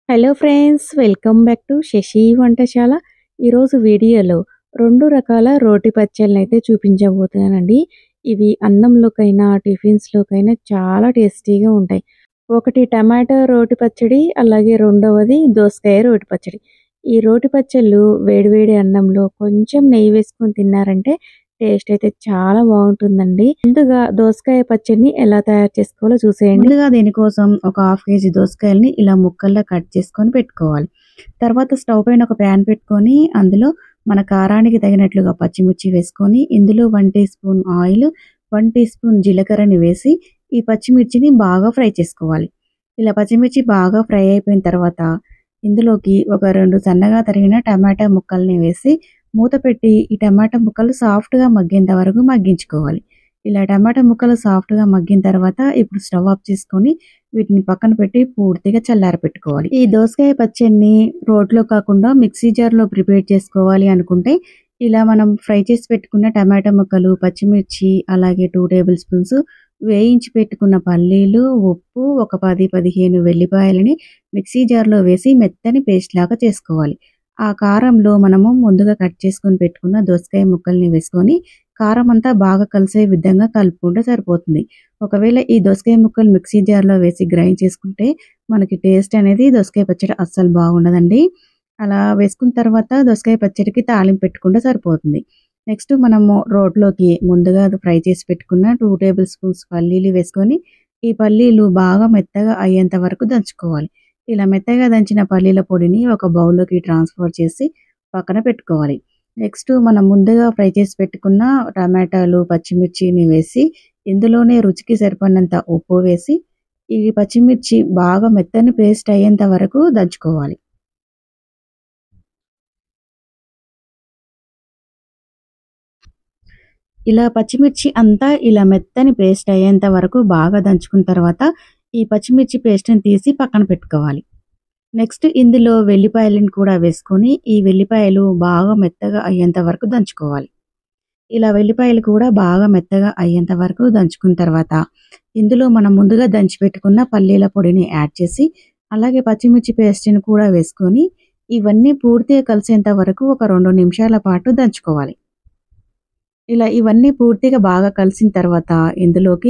hello friends welcome back to Sashi వంటశాల ఈరోజు వీడియోలో రెండు రకాల రోటి పచ్చళ్ళని అయితే చూపించబోతున్నానండి ఇవి అన్నంలోకైనా టిఫిన్స్లోకైనా చాలా టేస్టీగా ఉంటాయి ఒకటి టమాటో రోటి పచ్చడి అలాగే రెండవది దోసకాయ రోటి పచ్చడి ఈ రోటి పచ్చళ్ళు వేడివేడి అన్నంలో కొంచెం నెయ్యి వేసుకొని తిన్నారంటే టేస్ట్ అయితే చాలా బాగుంటుందండి ముందుగా దోసకాయ పచ్చడిని ఎలా తయారు చేసుకోవాలో చూసేయండి ముందుగా దీనికోసం ఒక హాఫ్ కేజీ దోసకాయల్ని ఇలా ముక్కల్లా కట్ చేసుకొని పెట్టుకోవాలి తర్వాత స్టవ్ పైన ఒక ప్యాన్ పెట్టుకొని అందులో మన కారానికి తగినట్లుగా పచ్చిమిర్చి వేసుకొని ఇందులో one teaspoon oil one teaspoon జీలకర్రని వేసి ఈ పచ్చిమిర్చిని బాగా ఫ్రై చేసుకోవాలి ఇలా పచ్చిమిర్చి బాగా ఫ్రై అయిపోయిన తర్వాత ఇందులోకి ఒక రెండు సన్నగా తరిగిన టమాటా ముక్కల్ని వేసి మూత పెట్టి ఈ టమాటా ముక్కలు సాఫ్ట్గా మగ్గేంత వరకు మగ్గించుకోవాలి ఇలా టమాటా ముక్కలు సాఫ్ట్గా మగ్గిన తర్వాత ఇప్పుడు స్టవ్ ఆఫ్ చేసుకొని వీటిని పక్కన పెట్టి పూర్తిగా చల్లార పెట్టుకోవాలి ఈ దోసకాయ పచ్చడిని రోట్లో కాకుండా మిక్సీ జార్లో ప్రిపేర్ చేసుకోవాలి అనుకుంటే ఇలా మనం ఫ్రై చేసి పెట్టుకున్న టమాటా ముక్కలు పచ్చిమిర్చి అలాగే టూ టేబుల్ స్పూన్స్ వేయించి పెట్టుకున్న పల్లీలు ఉప్పు ఒక పది పదిహేను వెల్లిపాయలని మిక్సీ జార్లో వేసి మెత్తని పేస్ట్ లాగా చేసుకోవాలి ఆ కారంలో మనము ముందుగా కట్ చేసుకొని పెట్టుకున్న దోసకాయ ముక్కల్ని వేసుకొని కారం అంతా బాగా కలిసే విధంగా కలుపుకుంటే సరిపోతుంది ఒకవేళ ఈ దోసకాయ ముక్కలు మిక్సీ జార్లో వేసి గ్రైండ్ చేసుకుంటే మనకి టేస్ట్ అనేది దోసకాయ పచ్చడి అస్సలు బాగుండదండి అలా వేసుకున్న తర్వాత దోసకాయ పచ్చడికి తాలింపు పెట్టుకుంటే సరిపోతుంది నెక్స్ట్ మనము రోట్లోకి ముందుగా ఫ్రై చేసి పెట్టుకున్న టూ టేబుల్ స్పూన్స్ పల్లీలు వేసుకొని ఈ పల్లీలు బాగా మెత్తగా అయ్యేంత వరకు దంచుకోవాలి ఇలా మెత్తగా దంచిన పల్లీల పొడిని ఒక బౌల్లోకి ట్రాన్స్ఫర్ చేసి పక్కన పెట్టుకోవాలి నెక్స్ట్ మనం ముందుగా ఫ్రై చేసి పెట్టుకున్న టమాటాలు పచ్చిమిర్చిని వేసి ఇందులోనే రుచికి సరిపడినంత ఉప్పు వేసి ఈ పచ్చిమిర్చి బాగా మెత్తని పేస్ట్ అయ్యేంత వరకు దంచుకోవాలి ఇలా పచ్చిమిర్చి అంతా ఇలా మెత్తని పేస్ట్ అయ్యేంత వరకు బాగా దంచుకున్న తర్వాత ఈ పచ్చిమిర్చి పేస్ట్ని తీసి పక్కన పెట్టుకోవాలి నెక్స్ట్ ఇందులో వెల్లిపాయలను కూడా వేసుకొని ఈ వెల్లిపాయలు బాగా మెత్తగా అయ్యేంత వరకు దంచుకోవాలి ఇలా వెల్లిపాయలు కూడా బాగా మెత్తగా అయ్యేంత వరకు దంచుకున్న తర్వాత ఇందులో మనం ముందుగా దంచి పెట్టుకున్న పల్లీల పొడిని యాడ్ చేసి అలాగే పచ్చిమిర్చి పేస్ట్ని కూడా వేసుకొని ఇవన్నీ పూర్తిగా కలిసేంత వరకు ఒక రెండు నిమిషాల పాటు దంచుకోవాలి ఇలా ఇవన్నీ పూర్తిగా బాగా కలిసిన తర్వాత ఇందులోకి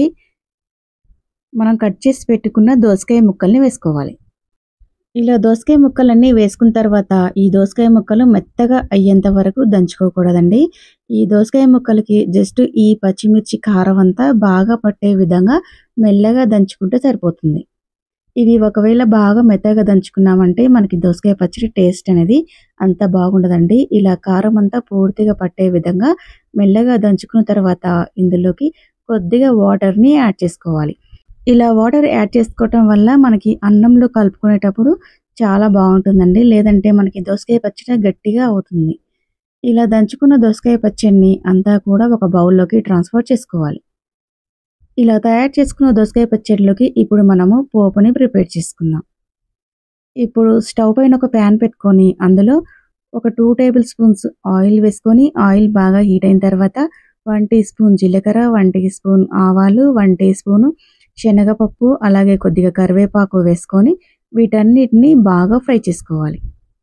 మనం కట్ చేసి పెట్టుకున్న దోసకాయ ముక్కల్ని వేసుకోవాలి ఇలా దోసకాయ ముక్కలన్నీ వేసుకున్న తర్వాత ఈ దోసకాయ ముక్కలు మెత్తగా అయ్యేంత వరకు దంచుకోకూడదండి ఈ దోసకాయ ముక్కలకి జస్ట్ ఈ పచ్చిమిర్చి కారం అంతా బాగా పట్టే విధంగా మెల్లగా దంచుకుంటే సరిపోతుంది ఇవి ఒకవేళ బాగా మెత్తగా దంచుకున్నామంటే మనకి దోసకాయ పచ్చడి టేస్ట్ అనేది అంత బాగుండదండి ఇలా కారం అంతా పూర్తిగా పట్టే విధంగా మెల్లగా దంచుకున్న తర్వాత ఇందులోకి కొద్దిగా వాటర్ని యాడ్ చేసుకోవాలి ఇలా వాటర్ యాడ్ చేసుకోవటం వల్ల మనకి అన్నంలో కలుపుకునేటప్పుడు చాలా బాగుంటుందండి లేదంటే మనకి దోసకాయ పచ్చడి గట్టిగా అవుతుంది ఇలా దంచుకున్న దోసకాయ పచ్చడిని అంతా కూడా ఒక బౌల్లోకి ట్రాన్స్ఫర్ చేసుకోవాలి ఇలా తయారు చేసుకున్న దోసకాయ పచ్చడిలోకి ఇప్పుడు మనము పోపుని ప్రిపేర్ చేసుకుందాం ఇప్పుడు స్టవ్ పైన ఒక ప్యాన్ పెట్టుకొని అందులో ఒక టూ టేబుల్ స్పూన్స్ ఆయిల్ వేసుకొని ఆయిల్ బాగా హీట్ అయిన తర్వాత వన్ టీ స్పూన్ జీలకర్ర వన్ టీ స్పూన్ ఆవాలు వన్ టీ స్పూన్ శనగపప్పు అలాగే కొద్దిగా కరివేపాకు వేసుకొని వీటన్నిటిని బాగా ఫ్రై చేసుకోవాలి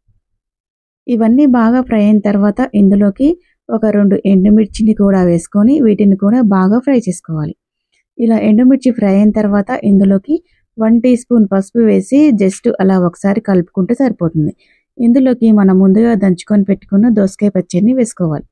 ఇవన్నీ బాగా ఫ్రై అయిన తర్వాత ఇందులోకి ఒక రెండు ఎండుమిర్చిని కూడా వేసుకొని వీటిని కూడా బాగా ఫ్రై చేసుకోవాలి ఇలా ఎండుమిర్చి ఫ్రై అయిన తర్వాత ఇందులోకి వన్ టీ స్పూన్ పసుపు వేసి జస్ట్ అలా ఒకసారి కలుపుకుంటే సరిపోతుంది ఇందులోకి మనం ముందుగా దంచుకొని పెట్టుకున్న దోసకాయ పచ్చడిని వేసుకోవాలి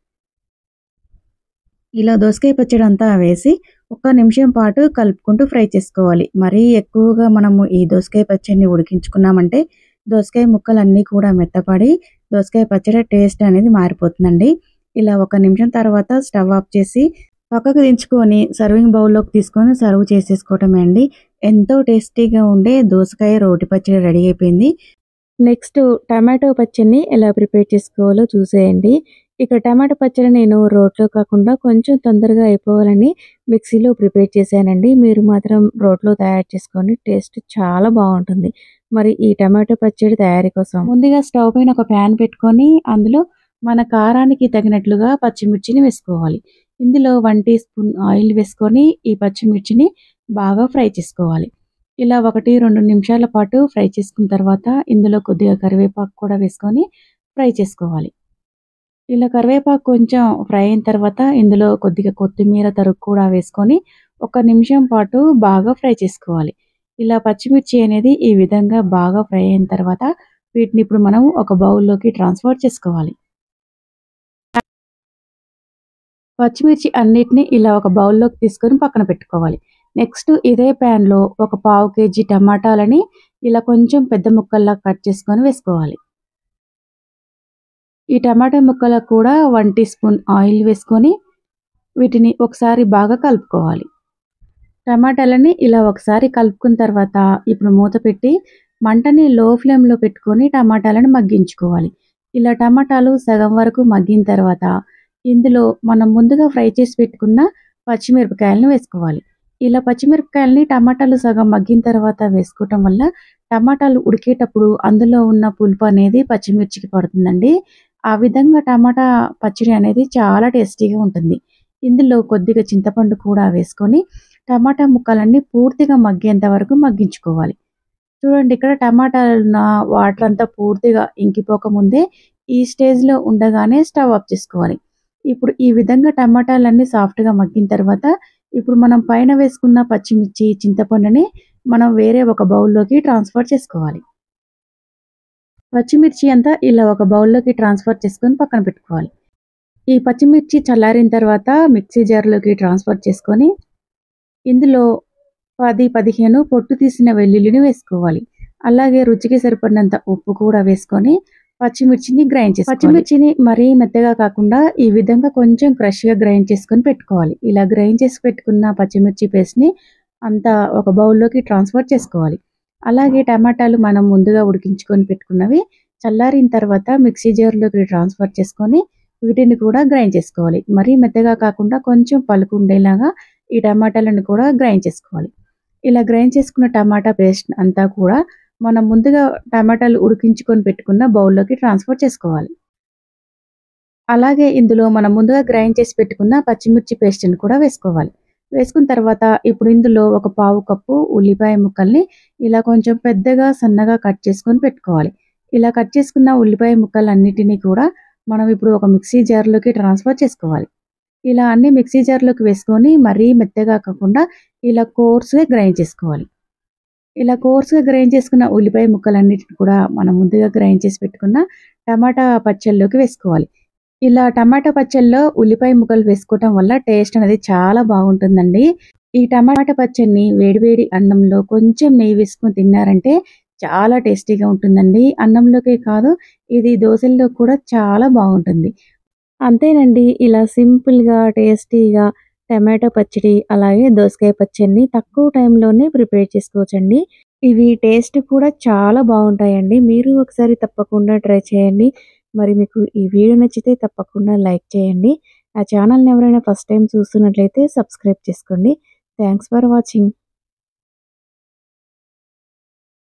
ఇలా దోసకాయ పచ్చడి అంతా వేసి ఒక నిమిషం పాటు కలుపుకుంటూ ఫ్రై చేసుకోవాలి మరీ ఎక్కువగా మనము ఈ దోసకాయ పచ్చడిని ఉడికించుకున్నామంటే దోసకాయ ముక్కలు అన్నీ కూడా మెత్తపడి దోసకాయ పచ్చడి టేస్ట్ అనేది మారిపోతుందండి ఇలా ఒక నిమిషం తర్వాత స్టవ్ ఆఫ్ చేసి పక్కకు దించుకొని సర్వింగ్ బౌల్లోకి తీసుకొని సర్వ్ చేసేసుకోవటమే అండి ఎంతో టేస్టీగా ఉండే దోసకాయ రోటి పచ్చడి రెడీ అయిపోయింది నెక్స్ట్ టమాటో పచ్చడిని ఎలా ప్రిపేర్ చేసుకోవాలో చూసేయండి ఇక టమాటో పచ్చడి నేను రోట్లో కాకుండా కొంచెం తొందరగా అయిపోవాలని మిక్సీలో ప్రిపేర్ చేశానండి మీరు మాత్రం రోట్లో తయారు చేసుకోండి టేస్ట్ చాలా బాగుంటుంది మరి ఈ టమాటో పచ్చడి తయారీ కోసం ముందుగా స్టవ్ పైన ఒక ప్యాన్ పెట్టుకొని అందులో మన కారానికి తగినట్లుగా పచ్చిమిర్చిని వేసుకోవాలి ఇందులో వన్ టీ స్పూన్ ఆయిల్ వేసుకొని ఈ పచ్చిమిర్చిని బాగా ఫ్రై చేసుకోవాలి ఇలా ఒకటి రెండు నిమిషాల పాటు ఫ్రై చేసుకున్న తర్వాత ఇందులో కొద్దిగా కరివేపాకు కూడా వేసుకొని ఫ్రై చేసుకోవాలి ఇలా కరివేపాకు కొంచెం ఫ్రై అయిన తర్వాత ఇందులో కొద్దిగా కొత్తిమీర తరుగు కూడా వేసుకొని ఒక నిమిషం పాటు బాగా ఫ్రై చేసుకోవాలి ఇలా పచ్చిమిర్చి అనేది ఈ విధంగా బాగా ఫ్రై అయిన తర్వాత వీటిని ఇప్పుడు మనం ఒక బౌల్లోకి ట్రాన్స్ఫర్ చేసుకోవాలి పచ్చిమిర్చి అన్నిటిని ఇలా ఒక బౌల్లోకి తీసుకొని పక్కన పెట్టుకోవాలి నెక్స్ట్ ఇదే ప్యాన్లో ఒక పావు కేజీ టమాటాలని ఇలా కొంచెం పెద్ద ముక్కల్లా కట్ చేసుకొని వేసుకోవాలి ఈ టమాటా ముక్కలకు కూడా వన్ టీ స్పూన్ ఆయిల్ వేసుకొని వీటిని ఒకసారి బాగా కలుపుకోవాలి టమాటాలని ఇలా ఒకసారి కలుపుకున్న తర్వాత ఇప్పుడు మూత పెట్టి మంటని లో ఫ్లేమ్లో పెట్టుకొని టమాటాలను మగ్గించుకోవాలి ఇలా టమాటాలు సగం వరకు మగ్గిన తర్వాత ఇందులో మనం ముందుగా ఫ్రై చేసి పెట్టుకున్న పచ్చిమిరపకాయలను వేసుకోవాలి ఇలా పచ్చిమిరపకాయలని టమాటాలు సగం మగ్గిన తర్వాత వేసుకోవటం వల్ల టమాటాలు ఉడికేటప్పుడు అందులో ఉన్న పులుపు అనేది పచ్చిమిర్చికి పడుతుందండి ఆ విధంగా టమాటా పచ్చడి అనేది చాలా టేస్టీగా ఉంటుంది ఇందులో కొద్దిగా చింతపండు కూడా వేసుకొని టమాటా ముక్కలన్నీ పూర్తిగా మగ్గేంత వరకు మగ్గించుకోవాలి చూడండి ఇక్కడ టమాటాలు ఉన్న వాటర్ అంతా పూర్తిగా ఇంకిపోకముందే ఈ స్టేజ్లో ఉండగానే స్టవ్ ఆఫ్ చేసుకోవాలి ఇప్పుడు ఈ విధంగా టమాటాలన్నీ సాఫ్ట్గా మగ్గిన తర్వాత ఇప్పుడు మనం పైన వేసుకున్న పచ్చిమిర్చి చింతపండుని మనం వేరే ఒక బౌల్లోకి ట్రాన్స్ఫర్ చేసుకోవాలి పచ్చిమిర్చి అంతా ఇలా ఒక బౌల్లోకి ట్రాన్స్ఫర్ చేసుకొని పక్కన పెట్టుకోవాలి ఈ పచ్చిమిర్చి చల్లారిన తర్వాత మిక్సీ జార్లోకి ట్రాన్స్ఫర్ చేసుకొని ఇందులో పది పదిహేను పొట్టు తీసిన వెల్లుల్లిని వేసుకోవాలి అలాగే రుచికి సరిపడినంత ఉప్పు కూడా వేసుకొని పచ్చిమిర్చిని గ్రైండ్ చేసుకోవాలి పచ్చిమిర్చిని మరీ మెత్తగా కాకుండా ఈ విధంగా కొంచెం క్రష్గా గ్రైండ్ చేసుకొని పెట్టుకోవాలి ఇలా గ్రైండ్ చేసి పెట్టుకున్న పచ్చిమిర్చి పేస్ట్ని అంతా ఒక బౌల్లోకి ట్రాన్స్ఫర్ చేసుకోవాలి అలాగే టమాటాలు మనం ముందుగా ఉడికించుకొని పెట్టుకున్నవి చల్లారిన తర్వాత మిక్సీ జార్లోకి ట్రాన్స్ఫర్ చేసుకొని వీటిని కూడా గ్రైండ్ చేసుకోవాలి మరీ మెత్తగా కాకుండా కొంచెం పలుకు ఉండేలాగా ఈ టమాటాలను కూడా గ్రైండ్ చేసుకోవాలి ఇలా గ్రైండ్ చేసుకున్న టమాటా పేస్ట్ అంతా కూడా మనం ముందుగా టమాటాలు ఉడికించుకొని పెట్టుకున్న బౌల్లోకి ట్రాన్స్ఫర్ చేసుకోవాలి అలాగే ఇందులో మనం ముందుగా గ్రైండ్ చేసి పెట్టుకున్న పచ్చిమిర్చి పేస్ట్ని కూడా వేసుకోవాలి వేసుకున్న తర్వాత ఇప్పుడు ఇందులో ఒక పావు కప్పు ఉల్లిపాయ ముక్కల్ని ఇలా కొంచెం పెద్దగా సన్నగా కట్ చేసుకొని పెట్టుకోవాలి ఇలా కట్ చేసుకున్న ఉల్లిపాయ ముక్కలన్నిటినీ కూడా మనం ఇప్పుడు ఒక మిక్సీ జార్లోకి ట్రాన్స్ఫర్ చేసుకోవాలి ఇలా అన్ని మిక్సీ జార్లోకి వేసుకొని మరీ మెత్తగా కాకుండా ఇలా కోర్స్గా గ్రైండ్ చేసుకోవాలి ఇలా కోర్స్గా గ్రైండ్ చేసుకున్న ఉల్లిపాయ ముక్కలన్నిటిని కూడా మనం ముందుగా గ్రైండ్ చేసి పెట్టుకున్న టమాటా పచ్చళ్ళలోకి వేసుకోవాలి ఇలా టమాటా పచ్చళ్ళలో ఉల్లిపాయ ముక్కలు వేసుకోవటం వల్ల టేస్ట్ అనేది చాలా బాగుంటుందండి ఈ టమాటా పచ్చడిని వేడివేడి అన్నంలో కొంచెం నెయ్యి వేసుకొని తిన్నారంటే చాలా టేస్టీగా ఉంటుందండి అన్నంలోకే కాదు ఇది దోశల్లో కూడా చాలా బాగుంటుంది అంతేనండి ఇలా సింపుల్గా టేస్టీగా టమాటో పచ్చడి అలాగే దోసకాయ పచ్చడిని తక్కువ టైంలోనే ప్రిపేర్ చేసుకోవచ్చండి ఇవి టేస్ట్ కూడా చాలా బాగుంటాయండి మీరు ఒకసారి తప్పకుండా ట్రై చేయండి మరి మీకు ఈ వీడియో నచ్చితే తప్పకుండా లైక్ చేయండి ఆ ఛానల్ని ఎవరైనా ఫస్ట్ టైం చూస్తున్నట్లయితే సబ్స్క్రైబ్ చేసుకోండి థ్యాంక్స్ ఫర్ వాచింగ్